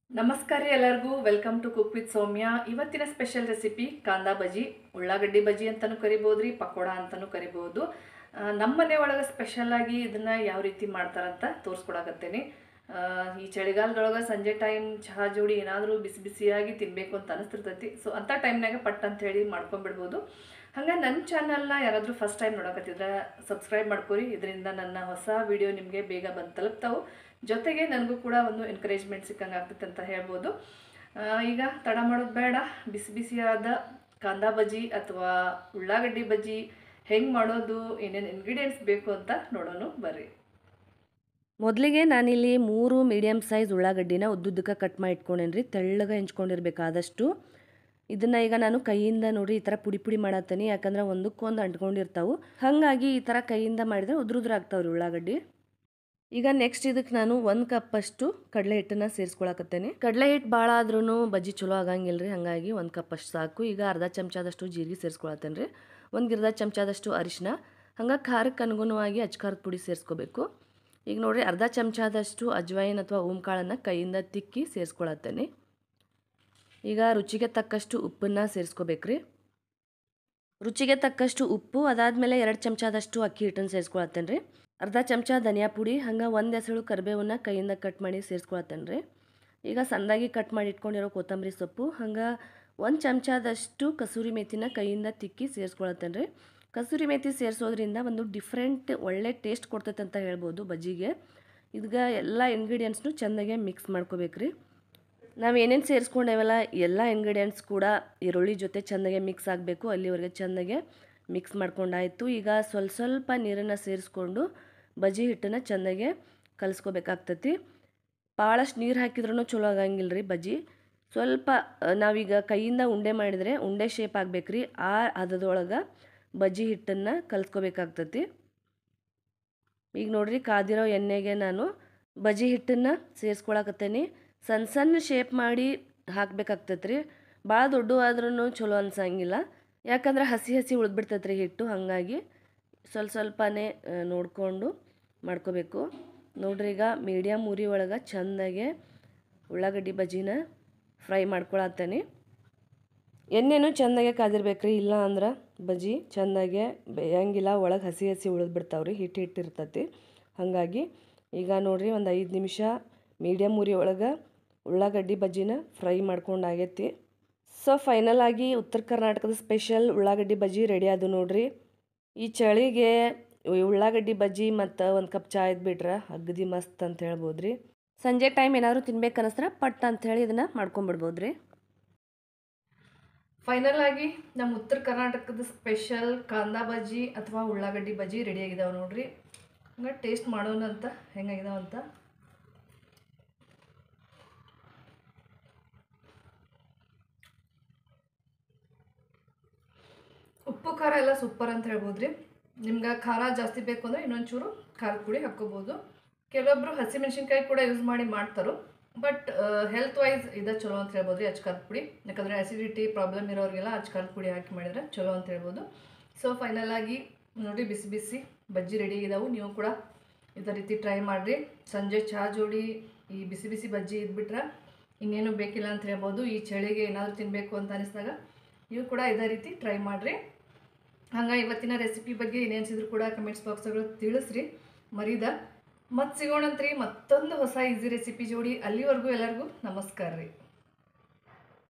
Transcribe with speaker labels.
Speaker 1: ನಮಸ್ಕಾರ ರೀ ಎಲ್ಲರಿಗೂ welcome to cook with Soumya ಇವತ್ತಿನ ಸ್ಪೆಷಲ್ ರೆಸಿಪಿ ಕಾಂದಾ ಬಜಿ ಉಳ್ಳಾಗಡ್ಡಿ ಬಜಿ ಅಂತಲೂ ಕರಿಬೋದು ರೀ ಪಕೋಡ ಅಂತಲೂ ಕರಿಬೋದು ಆ, ನಮ್ಮ ಮನೆ ಒಳಗೆ ಸ್ಪೆಷಲಾಗಿ ಇದನ್ನು ಯಾವ ರೀತಿ ಮಾಡ್ತಾರಂತ ತೋರಿಸ್ಕೊಡಕತ್ತೇನೆ ಆ, ಈ ಚಳಿಗಾಲದೊಳಗೆ ಸಂಜೆ ಟೈಮ್ ಚಹಾ ಜೋಡಿ ಏನಾದರೂ ಬಿಸಿ ಬಿಸಿಯಾಗಿ ತಿನ್ನಬೇಕು ಅಂತ ಅನಿಸ್ತಿರ್ತೈತಿ ಸೊ ಅಂಥ ಟೈಮ್ನಾಗ ಪಟ್ ಅಂತ ಹೇಳಿ ಮಾಡ್ಕೊಂಡ್ಬಿಡ್ಬೋದು ಹಂಗೆ ನನ್ನ ಚಾನಲ್ನ ಯಾರಾದರೂ ಫಸ್ಟ್ ಟೈಮ್ ನೋಡಕತ್ತಿದ್ರೆ ಸಬ್ಸ್ಕ್ರೈಬ್ ಮಾಡ್ಕೊರಿ ಇದರಿಂದ ನನ್ನ ಹೊಸ ವಿಡಿಯೋ ನಿಮಗೆ ಬೇಗ ಬಂದು ತಲುಪ್ತಾವು ಜೊತೆಗೆ ನನಗೂ ಕೂಡ ಒಂದು ಎನ್ಕರೇಜ್ಮೆಂಟ್ ಸಿಕ್ಕಂಗೆ ಆಗ್ತೈತೆ ಅಂತ ಹೇಳ್ಬೋದು ಆ, ಈಗ ತಡ ಮಾಡೋದು ಬೇಡ ಬಿಸಿ ಬಿಸಿಯಾದ ಕಾಂದಾ ಬಜ್ಜಿ ಅಥವಾ ಉಳ್ಳಾಗಡ್ಡಿ ಬಜ್ಜಿ ಹೆಂಗೆ ಮಾಡೋದು ಏನೇನು ಇಂಗ್ರೀಡಿಯೆಂಟ್ಸ್ ಬೇಕು ಅಂತ ನೋಡೋಣ ಬರ್ರಿ
Speaker 2: ಮೊದಲಿಗೆ ನಾನಿಲ್ಲಿ ಮೂರು ಮೀಡಿಯಮ್ ಸೈಜ್ ಉಳ್ಳಾಗಡ್ಡಿನ ಉದ್ದುದ್ದಕ್ಕೆ ಕಟ್ ಮಾಡಿ ಇಟ್ಕೊಂಡೇನಿ ರೀ ತೆಳ್ಳಗೆ ಹೆಂಚ್ಕೊಂಡಿರ್ಬೇಕಾದಷ್ಟು ಇದನ್ನು ಈಗ ನಾನು ಕೈಯಿಂದ ನೋಡಿ ಈ ಥರ ಪುಡಿ ಪುಡಿ ಮಾಡತ್ತೀನಿ ಯಾಕಂದ್ರೆ ಒಂದಕ್ಕೊಂದು ಅಂಟ್ಕೊಂಡಿರ್ತಾವೆ ಹಾಗಾಗಿ ಈ ಥರ ಕೈಯಿಂದ ಮಾಡಿದ್ರೆ ಉದ್ರ ಉದ್ರ ಆಗ್ತಾವ್ರಿ ಉಳ್ಳಾಗಡ್ಡಿ ಈಗ ನೆಕ್ಸ್ಟ್ ಇದಕ್ಕೆ ನಾನು ಒಂದು ಕಪ್ಪಷ್ಟು ಕಡಲೆ ಹಿಟ್ಟನ್ನು ಸೇರಿಸ್ಕೊಳಕತ್ತೇನೆ ಕಡಲೆ ಹಿಟ್ಟು ಭಾಳ ಆದ್ರೂ ಬಜ್ಜಿ ಚಲೋ ಆಗಂಗಿಲ್ಲ ರೀ ಹಾಗಾಗಿ ಒಂದು ಕಪ್ಪಷ್ಟು ಸಾಕು ಈಗ ಅರ್ಧ ಚಮಚದಷ್ಟು ಜೀರಿಗೆ ಸೇರಿಸ್ಕೊಳತ್ತೇನೆ ರೀ ಒಂದು ಗಿರ್ದ ಚಮಚದಷ್ಟು ಅರಿಶಿನ ಹಂಗೆ ಖಾರಕ್ಕೆ ಅನುಗುಣವಾಗಿ ಅಚ್ಕಾರದ ಪುಡಿ ಸೇರಿಸ್ಕೋಬೇಕು ಈಗ ನೋಡ್ರಿ ಅರ್ಧ ಚಮಚದಷ್ಟು ಅಜ್ವಾಯಿನ್ ಅಥವಾ ಓಂಕಾಳನ್ನು ಕೈಯಿಂದ ತಿಕ್ಕಿ ಸೇರಿಸ್ಕೊಳತ್ತೇನೆ ಈಗ ರುಚಿಗೆ ತಕ್ಕಷ್ಟು ಉಪ್ಪನ್ನು ಸೇರಿಸ್ಕೋಬೇಕ್ರಿ ರುಚಿಗೆ ತಕ್ಕಷ್ಟು ಉಪ್ಪು ಅದಾದಮೇಲೆ ಎರಡು ಚಮಚದಷ್ಟು ಅಕ್ಕಿ ಹಿಟ್ಟನ್ನು ಸೇರಿಸ್ಕೊಳತ್ತೇನೆ ರೀ ಅರ್ಧ ಚಮಚ ಧನಿಯಾ ಪುಡಿ ಹಂಗೆ ಒಂದು ಎಸಳು ಕರಿಬೇವನ್ನ ಕೈಯಿಂದ ಕಟ್ ಮಾಡಿ ಸೇರಿಸ್ಕೊಳತ್ತೇನೆ ರೀ ಈಗ ಸಣ್ಣದಾಗಿ ಕಟ್ ಮಾಡಿ ಇಟ್ಕೊಂಡಿರೋ ಕೊತ್ತಂಬರಿ ಸೊಪ್ಪು ಹಂಗೆ ಒಂದು ಚಮಚದಷ್ಟು ಕಸೂರಿ ಮೇಥಿನ ಕೈಯಿಂದ ತಿಕ್ಕಿ ಸೇರಿಸ್ಕೊಳತ್ತೇನೆ ರೀ ಕಸೂರಿ ಮೇಥಿ ಸೇರಿಸೋದ್ರಿಂದ ಒಂದು ಡಿಫ್ರೆಂಟ್ ಒಳ್ಳೆ ಟೇಸ್ಟ್ ಕೊಡ್ತೈತೆ ಅಂತ ಹೇಳ್ಬೋದು ಬಜ್ಜಿಗೆ ಇದಕ್ಕೆ ಎಲ್ಲ ಇಂಗ್ರೀಡಿಯೆಂಟ್ಸ್ನು ಚೆಂದಾಗೆ ಮಿಕ್ಸ್ ಮಾಡ್ಕೋಬೇಕ್ರಿ ನಾವು ಏನೇನು ಸೇರಿಸ್ಕೊಂಡೇವಲ್ಲ ಎಲ್ಲ ಇಂಗ್ರೀಡಿಯೆಂಟ್ಸ್ ಕೂಡ ಈರುಳ್ಳಿ ಜೊತೆ ಚೆಂದಾಗೆ ಮಿಕ್ಸ್ ಆಗಬೇಕು ಅಲ್ಲಿವರೆಗೆ ಚೆಂದಾಗೆ ಮಿಕ್ಸ್ ಮಾಡ್ಕೊಂಡಾಯಿತು ಈಗ ಸ್ವಲ್ಪ ಸ್ವಲ್ಪ ನೀರನ್ನು ಸೇರಿಸ್ಕೊಂಡು ಬಜ್ಜಿ ಹಿಟ್ಟನ್ನು ಚೆಂದಾಗೆ ಕಲಿಸ್ಕೋಬೇಕಾಗ್ತೈತಿ ಭಾಳಷ್ಟು ನೀರು ಹಾಕಿದ್ರೂ ಚಲೋ ಆಗಂಗಿಲ್ಲ ರೀ ಬಜ್ಜಿ ಸ್ವಲ್ಪ ಆ, ನಾವೀಗ ಕೈಯಿಂದ ಉಂಡೆ ಮಾಡಿದರೆ ಉಂಡೆ ಶೇಪ್ ಆಗ್ಬೇಕ್ರಿ ಆ ಹದದೊಳಗೆ ಬಜ್ಜಿ ಹಿಟ್ಟನ್ನು ಕಲಿಸ್ಕೋಬೇಕಾಗ್ತೈತಿ ಈಗ ನೋಡ್ರಿ ಕಾದಿರೋ ಎಣ್ಣೆಗೆ ನಾನು ಬಜ್ಜಿ ಹಿಟ್ಟನ್ನು ಸೇರಿಸ್ಕೊಳಕತ್ತೇನೆ ಸಣ್ಣ ಸಣ್ಣ ಶೇಪ್ ಮಾಡಿ ಹಾಕ್ಬೇಕಾಗ್ತೈತೆ ರೀ ಭಾಳ ದೊಡ್ಡ ಆದ್ರೂ ಚಲೋ ಅನ್ಸಂಗಿಲ್ಲ ಯಾಕಂದ್ರೆ ಹಸಿ ಹಸಿ ಉಳಿದ್ಬಿಡ್ತೈತೆ ರೀ ಹಿಟ್ಟು ಹಾಗಾಗಿ ಸ್ವಲ್ಪ ಸ್ವಲ್ಪನೇ ಆ, ನೋಡಿಕೊಂಡು ಮಾಡ್ಕೋಬೇಕು ನೋಡ್ರಿ ಈಗ ಮೀಡಿಯಮ್ ಉರಿ ಒಳಗೆ ಚೆಂದಾಗೆ ಉಳ್ಳಾಗಡ್ಡಿ ಬಜ್ಜಿನ ಫ್ರೈ ಮಾಡ್ಕೊಳತ್ತೇನೆ ಎಣ್ಣೆನೂ ಚೆಂದಾಗೆ ಕಾದಿರ್ಬೇಕ್ರಿ ಇಲ್ಲ ಅಂದ್ರೆ ಬಜ್ಜಿ ಚೆಂದಾಗೆ ಬೇಯಂಗಿಲ್ಲ ಒಳಗೆ ಹಸಿ ಹಸಿ ಉಳಿದ್ಬಿಡ್ತಾವ್ರಿ ಹಿಟ್ಟು ಹಿಟ್ಟು ಇರ್ತೈತಿ ಹಾಗಾಗಿ ಈಗ ನೋಡ್ರಿ ಒಂದು ಐದು ನಿಮಿಷ ಮೀಡಿಯಮ್ ಉರಿ ಒಳಗೆ ಉಳ್ಳಾಗಡ್ಡಿ ಬಜ್ಜಿನ ಫ್ರೈ ಮಾಡ್ಕೊಂಡು ಆಗೈತಿ ಸೊ ಫೈನಲ್ ಆಗಿ ಉತ್ತರ ಕರ್ನಾಟಕದ ಸ್ಪೆಷಲ್ ಉಳ್ಳಾಗಡ್ಡಿ ಬಜ್ಜಿ ರೆಡಿ ಅದು ನೋಡ್ರಿ ಈ ಚಳಿಗೆ ಈ ಉಳ್ಳಾಗಡ್ಡಿ ಬಜ್ಜಿ ಮತ್ತು ಒಂದು ಕಪ್ ಚಾ ಇದ್ಬಿಟ್ರೆ ಅಗದಿ ಮಸ್ತ್ ಅಂತ ಹೇಳ್ಬೋದು ರೀ ಸಂಜೆ ಟೈಮ್ ಏನಾದರೂ ತಿನ್ಬೇಕು ಅನ್ನಿಸ್ರೆ ಪಟ್ ಅಂತ ಹೇಳಿ ಇದನ್ನು ಮಾಡ್ಕೊಂಬಿಡ್ಬೋದು ರೀ
Speaker 1: ಫೈನಲ್ ಆಗಿ ನಮ್ಮ ಉತ್ತರ ಕರ್ನಾಟಕದ ಸ್ಪೆಷಲ್ ಕಾಂದಾ ಬಜ್ಜಿ ಅಥವಾ ಉಳ್ಳಾಗಡ್ಡಿ ಬಜ್ಜಿ ರೆಡಿ ಆಗಿದಾವೆ ನೋಡ್ರಿ ಹಂಗೆ ಟೇಸ್ಟ್ ಮಾಡೋಣ ಅಂತ ಹೆಂಗಾಗಿದಾವ ಅಂತ ಉಪ್ಪು ಖಾರ ಎಲ್ಲ ಸೂಪರ್ ಅಂತ ಹೇಳ್ಬೋದು ರೀ ನಿಮ್ಗೆ ಖಾರ ಜಾಸ್ತಿ ಬೇಕು ಅಂದರೆ ಇನ್ನೊಂದು ಚೂರು ಖಾರದ ಪುಡಿ ಹಾಕ್ಕೋಬೋದು ಕೆಲವೊಬ್ಬರು ಹಸಿಮೆಣ್ಸಿನ್ಕಾಯಿ ಕೂಡ ಯೂಸ್ ಮಾಡಿ ಮಾಡ್ತಾರೆ ಬಟ್ ಹೆಲ್ತ್ ವೈಸ್ ಇದು ಚಲೋ ಅಂತ ಹೇಳ್ಬೋದು ರೀ ಅಚ್ಕಾರದ ಪುಡಿ ಯಾಕಂದರೆ ಅಸಿಡಿಟಿ ಪ್ರಾಬ್ಲಮ್ ಇರೋರಿಗೆಲ್ಲ ಅಚ್ಕಾರದ ಪುಡಿ ಹಾಕಿ ಮಾಡಿದ್ರೆ ಚಲೋ ಅಂತ ಹೇಳ್ಬೋದು ಸೊ ಫೈನಲ್ ಆಗಿ ನೋಡಿ ಬಿಸಿ ಬಿಸಿ ಬಜ್ಜಿ ರೆಡಿ ಇದಾವೆ ನೀವು ಕೂಡ ಇದೇ ರೀತಿ ಟ್ರೈ ಮಾಡಿರಿ ಸಂಜೆ ಚಹಾ ಜೋಡಿ ಈ ಬಿಸಿ ಬಿಸಿ ಬಜ್ಜಿ ಇದ್ಬಿಟ್ರೆ ಇನ್ನೇನು ಬೇಕಿಲ್ಲ ಅಂತ ಹೇಳ್ಬೋದು ಈ ಚಳಿಗೆ ಏನಾದರೂ ತಿನ್ನಬೇಕು ಅಂತ ಅನಿಸಿದಾಗ ನೀವು ಕೂಡ ಇದೇ ರೀತಿ ಟ್ರೈ ಮಾಡಿರಿ ಹಂಗೆ ಇವತ್ತಿನ ರೆಸಿಪಿ ಬಗ್ಗೆ ಏನೇನಿಸಿದ್ರು ಕೂಡ ಕಮೆಂಟ್ಸ್ ಬಾಕ್ಸ್ಗಳು ತಿಳಿಸ್ರಿ ಮರೀದ ಮತ್ತೆ ಸಿಗೋಣಂತ್ರಿ ಮತ್ತೊಂದು ಹೊಸ ಈಸಿ ರೆಸಿಪಿ ಜೋಡಿ ಅಲ್ಲಿವರೆಗೂ ಎಲ್ಲರಿಗೂ ನಮಸ್ಕಾರ ರೀ